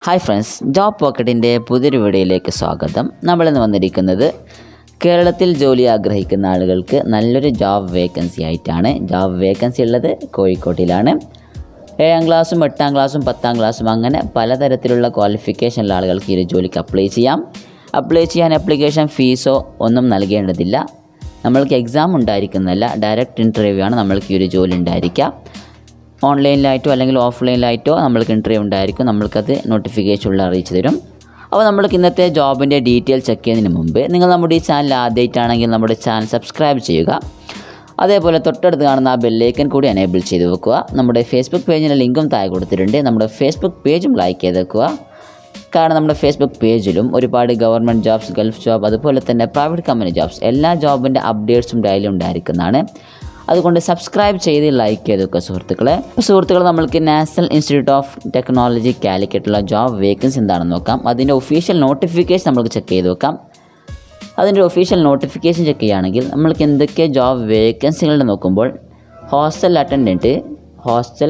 hi friends job പോക്കറ്റിൻ്റെ പുതിയൊരു വീഡിയോയിലേക്ക് സ്വാഗതം നമ്മളിന്ന് വന്നിരിക്കുന്നത് കേരളത്തിൽ ജോലി ആഗ്രഹിക്കുന്ന ആളുകൾക്ക് നല്ലൊരു ജോബ് വേക്കൻസി ആയിട്ടാണ് ജോബ് വേക്കൻസി ഉള്ളത് കോഴിക്കോട്ടിലാണ് ഏഴാം ക്ലാസ്സും എട്ടാം ക്ലാസ്സും പത്താം ക്ലാസ്സും അങ്ങനെ പലതരത്തിലുള്ള ക്വാളിഫിക്കേഷനുള്ള ആളുകൾക്ക് ഈ ഒരു ജോലിക്ക് അപ്ലൈ ചെയ്യാം അപ്ലൈ ചെയ്യാൻ ആപ്ലിക്കേഷൻ ഫീസോ ഒന്നും നൽകേണ്ടതില്ല നമ്മൾക്ക് എക്സാം ഉണ്ടായിരിക്കുന്നതല്ല ഡയറക്റ്റ് ഇൻ്റർവ്യൂ ആണ് നമ്മൾക്ക് ഈ ഒരു ജോലി ഉണ്ടായിരിക്കുക ഓൺലൈനിലായിട്ടോ അല്ലെങ്കിൽ ഓഫ്ലൈനിലായിട്ടോ നമ്മൾക്ക് ഇൻ്റർവ്യൂ ഉണ്ടായിരിക്കും നമ്മൾക്കത് നോട്ടിഫിക്കേഷനിൽ അറിയിച്ചു തരും അപ്പോൾ നമ്മൾക്ക് ഇന്നത്തെ ജോബിൻ്റെ ഡീറ്റെയിൽ ചെക്ക് ചെയ്യുന്നതിന് മുമ്പ് നിങ്ങൾ നമ്മുടെ ഈ ചാനൽ ആദ്യമായിട്ടാണെങ്കിൽ നമ്മുടെ ചാനൽ സബ്സ്ക്രൈബ് ചെയ്യുക അതേപോലെ തൊട്ടടുത്ത് കാണുന്ന ആ ബെല്ലൈക്കൻ കൂടി എനേബിൾ ചെയ്ത് വെക്കുക നമ്മുടെ ഫേസ്ബുക്ക് പേജിൻ്റെ ലിങ്കും താഴെ കൊടുത്തിട്ടുണ്ട് നമ്മുടെ ഫേസ്ബുക്ക് പേജും ലൈക്ക് ചെയ്ത് വെക്കുക കാരണം നമ്മുടെ ഫേസ്ബുക്ക് പേജിലും ഒരുപാട് ഗവൺമെൻറ് ജോബ്സ് ഗൾഫ് ജോബ് അതുപോലെ തന്നെ പ്രൈവറ്റ് കമ്പനി ജോബ്സ് എല്ലാ ജോബിൻ്റെ അപ്ഡേറ്റ്സും ഡെയിലി ഉണ്ടായിരിക്കുന്നതാണ് അതുകൊണ്ട് സബ്സ്ക്രൈബ് ചെയ്ത് ലൈക്ക് ചെയ്ത് വെക്കുക സുഹൃത്തുക്കളെ അപ്പോൾ സുഹൃത്തുക്കളെ നമ്മൾക്ക് നാഷണൽ ഇൻസ്റ്റിറ്റ്യൂട്ട് ഓഫ് ടെക്നോളജി കാലിക്കറ്റുള്ള ജോബ് വേക്കൻസി എന്താണെന്ന് നോക്കാം അതിൻ്റെ ഒഫീഷ്യൽ നോട്ടിഫിക്കേഷൻ നമുക്ക് ചെക്ക് ചെയ്ത് വെക്കാം അതിൻ്റെ ഒഫീഷ്യൽ നോട്ടിഫിക്കേഷൻ ചെക്ക് ചെയ്യുകയാണെങ്കിൽ നമ്മൾക്ക് എന്തൊക്കെ ജോബ് വേക്കൻസികളുടെ നോക്കുമ്പോൾ hostel attendant hostel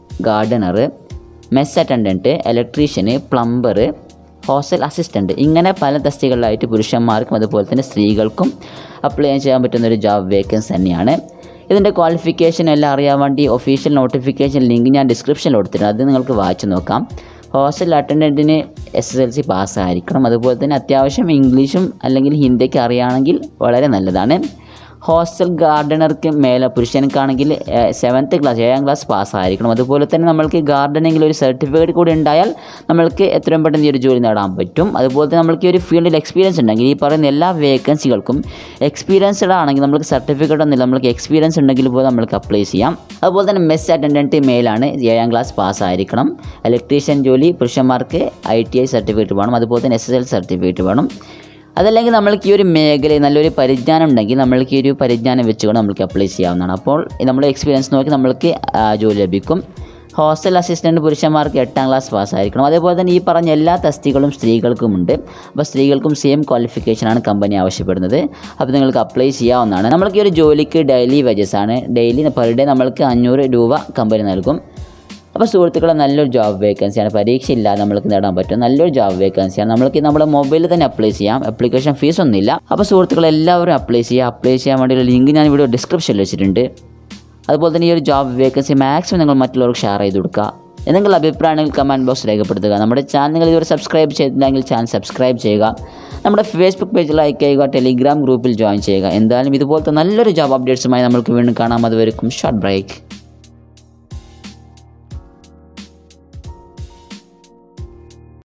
gardener mess attendant electrician plumber hostel assistant ഇങ്ങനെ പല തസ്തികളിലായിട്ട് പുരുഷന്മാർക്കും അതുപോലെ തന്നെ സ്ത്രീകൾക്കും അപ്ലൈ ചെയ്യാൻ പറ്റുന്ന ഒരു ജോബ് വേക്കൻസി തന്നെയാണ് ഇതിൻ്റെ ക്വാളിഫിക്കേഷൻ എല്ലാം അറിയാൻ വേണ്ടി ഒഫീഷ്യൽ നോട്ടിഫിക്കേഷൻ ലിങ്ക് ഞാൻ ഡിസ്ക്രിപ്ഷനിൽ കൊടുത്തിട്ടുണ്ട് അത് നിങ്ങൾക്ക് വായിച്ച് നോക്കാം ഹോസ്റ്റൽ അറ്റൻഡൻറ്റിന് എസ് എസ് എൽ സി പാസ്സായിരിക്കണം അതുപോലെ തന്നെ അത്യാവശ്യം ഇംഗ്ലീഷും അല്ലെങ്കിൽ ഹിന്ദിയൊക്കെ അറിയുകയാണെങ്കിൽ വളരെ നല്ലതാണ് ഹോസ്റ്റൽ ഗാർഡനർക്ക് മേലെ പുരുഷനക്കാണെങ്കിൽ സെവൻത്ത് ക്ലാസ് ഏഴാം ക്ലാസ് പാസ്സായിരിക്കണം അതുപോലെ തന്നെ നമ്മൾക്ക് ഗാർഡനിങ്ങിൽ ഒരു സർട്ടിഫിക്കറ്റ് കൂടി ഉണ്ടായാൽ നമ്മൾക്ക് എത്രയും പെട്ടെന്ന് ഈ ഒരു ജോലി നേടാൻ പറ്റും അതുപോലെ തന്നെ നമ്മൾക്ക് ഈ ഒരു ഫീൽഡിൽ എക്സ്പീരിയൻസ് ഉണ്ടെങ്കിൽ ഈ പറയുന്ന എല്ലാ വേക്കൻസികൾക്കും എക്സ്പീരിയൻസ്ഡ് ആണെങ്കിൽ നമ്മൾക്ക് സർട്ടിഫിക്കറ്റ് ഒന്നുമില്ല നമ്മൾക്ക് എക്സ്പീരിയൻസ് ഉണ്ടെങ്കിൽ പോലും നമ്മൾക്ക് അപ്ലൈ ചെയ്യാം അതുപോലെ തന്നെ മെസ് അറ്റൻഡൻറ്റ് മെയിലാണ് ഏഴാം ക്ലാസ് പാസ്സായിരിക്കണം ഇലക്ട്രീഷ്യൻ ജോലി പുരുഷന്മാർക്ക് ഐ ടി ഐ സർട്ടിഫിക്കറ്റ് വേണം അതുപോലെ തന്നെ എസ് എസ് എൽ സർട്ടിഫിക്കറ്റ് വേണം അതല്ലെങ്കിൽ നമ്മൾക്ക് ഈ ഒരു മേഖലയിൽ നല്ലൊരു പരിജ്ഞാനം ഉണ്ടെങ്കിൽ നമ്മൾക്ക് ഈ ഒരു പരിജ്ഞാനം വെച്ചുകൊണ്ട് നമുക്ക് അപ്ലൈ ചെയ്യാവുന്നതാണ് അപ്പോൾ നമ്മുടെ എക്സ്പീരിയൻസ് നോക്കി നമ്മൾക്ക് ആ, ജോലി ലഭിക്കും ഹോസ്റ്റൽ അസിസ്റ്റൻറ്റ് പുരുഷന്മാർക്ക് എട്ടാം ക്ലാസ് പാസ്സായിരിക്കണം അതേപോലെ തന്നെ ഈ പറഞ്ഞ എല്ലാ തസ്തികളും സ്ത്രീകൾക്കുമുണ്ട് അപ്പോൾ സ്ത്രീകൾക്കും സെയിം ക്വാളിഫിക്കേഷനാണ് കമ്പനി ആവശ്യപ്പെടുന്നത് അപ്പോൾ നിങ്ങൾക്ക് അപ്ലൈ ചെയ്യാവുന്നതാണ് നമ്മൾക്ക് ഈ ഒരു ജോലിക്ക് ഡെയിലി വേജസ് ആണ് ഡെയിലി പെർ ഡേ നമ്മൾക്ക് അഞ്ഞൂറ് രൂപ കമ്പനി നൽകും അപ്പോൾ സുഹൃത്തുക്കളെ നല്ലൊരു ജോബ് വേക്കൻസിയാണ് പരീക്ഷ ഇല്ലാതെ നമ്മൾക്ക് നേടാൻ പറ്റും നല്ലൊരു ജോബ് വേക്കൻസിയാണ് നമ്മൾക്ക് നമ്മുടെ മൊബൈലിൽ തന്നെ അപ്ലൈ ചെയ്യാം ആപ്ലിക്കേഷൻ ഫീസ് ഒന്നുമില്ല അപ്പോൾ സുഹൃത്തുക്കളെ എല്ലാവരും അപ്ലൈ ചെയ്യുക അപ്ലൈ ചെയ്യാൻ വേണ്ടിയുള്ള ലിങ്ക് ഞാൻ ഇവിടെ ഡിസ്ക്രിപ്ഷനിൽ വെച്ചിട്ടുണ്ട് അതുപോലെ തന്നെ ഈ ഒരു ജോബ് വേക്കൻസി മാക്സിമം നിങ്ങൾ മറ്റുള്ളവർക്ക് ഷെയർ ചെയ്ത് കൊടുക്കുക എന്തെങ്കിലും അഭിപ്രായങ്ങൾ കമൻറ്റ് ബോക്സ് രേഖപ്പെടുത്തുക നമ്മുടെ ചാനൽ നിങ്ങൾ ഇതുവരെ സബ്സ്ക്രൈബ് ചെയ്തിട്ടുണ്ടെങ്കിൽ ചാനൽ സബ്സ്ക്രൈബ് ചെയ്യുക നമ്മുടെ ഫേസ്ബുക്ക് പേജ് ലൈക്ക് ചെയ്യുക ടെലിഗ്രാം ഗ്രൂപ്പിൽ ജോയിൻ ചെയ്യുക എന്തായാലും ഇതുപോലത്തെ നല്ലൊരു ജോബ് അപ്ഡേറ്റ്സുമായി നമുക്ക് വീണ്ടും കാണാം അതുവരെക്കും ഷോർട്ട് ബ്രേക്ക്